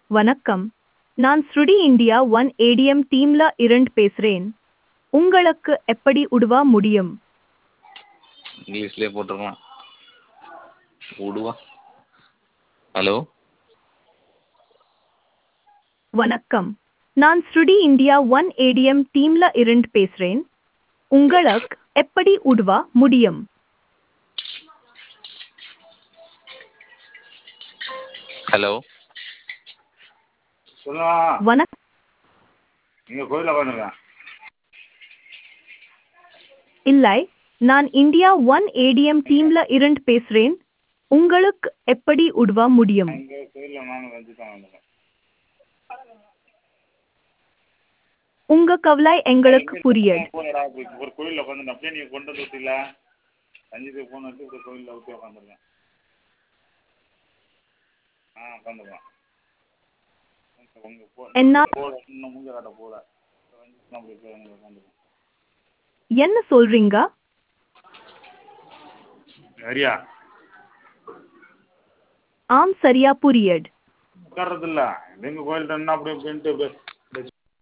வணக்கம் நான் ஸ்ருடி இந்தியா ஒன் ஏடிஎம் டீம்ல இருந்து பேசுறேன் உங்களுக்கு எப்படி உதவ முடியும் இங்கிலீஷ்லேயே போட்டிருக்கலாம் உடுவா ஹலோ வணக்கம் நான் ஸ்ருடி இந்தியா ஒன் ஏடிஎம் டீம்ல இருந்து பேசுறேன் உங்களுக்கு எப்படி உதவ முடியும் ஹலோ சொல்லுங்க வணக்கம் இங்கே கோயிலில் உட்காந்துருக்கேன் இல்லை நான் இந்தியா ஒன் ஏடிஎம் டீம்ல இருந்து பேசுறேன் உங்களுக்கு எப்படி உதவ முடியும் இங்கே கோயிலில் நான் வந்துட்டேன் வந்துட்டேன் உங்க கவலை எங்களுக்கு புரியுது போனடா ஒரு கோயிலில் உட்காந்துட்டேன் அப்படியே நீங்கள் கொண்டு வந்து விட்டில சஞ்சீத்துக்கு ஃபோன் வச்சு இப்படி கோயிலில் விட்டு உட்காந்துருக்கேன் ஆ உட்காந்துருக்கேன் உங்கள் போ என்ன போல இன்னும் மூஞ்ச காட்ட போல ரஞ்சித் அப்படி போய் அங்கே உட்காந்துருக்கேன் என்ன சொல்றீங்க சரியா ஆம் சரியா புரியுது உட்கார்றதில்ல எங்கள் கோயில்கிட்ட என்ன அப்படி அப்படின்ட்டு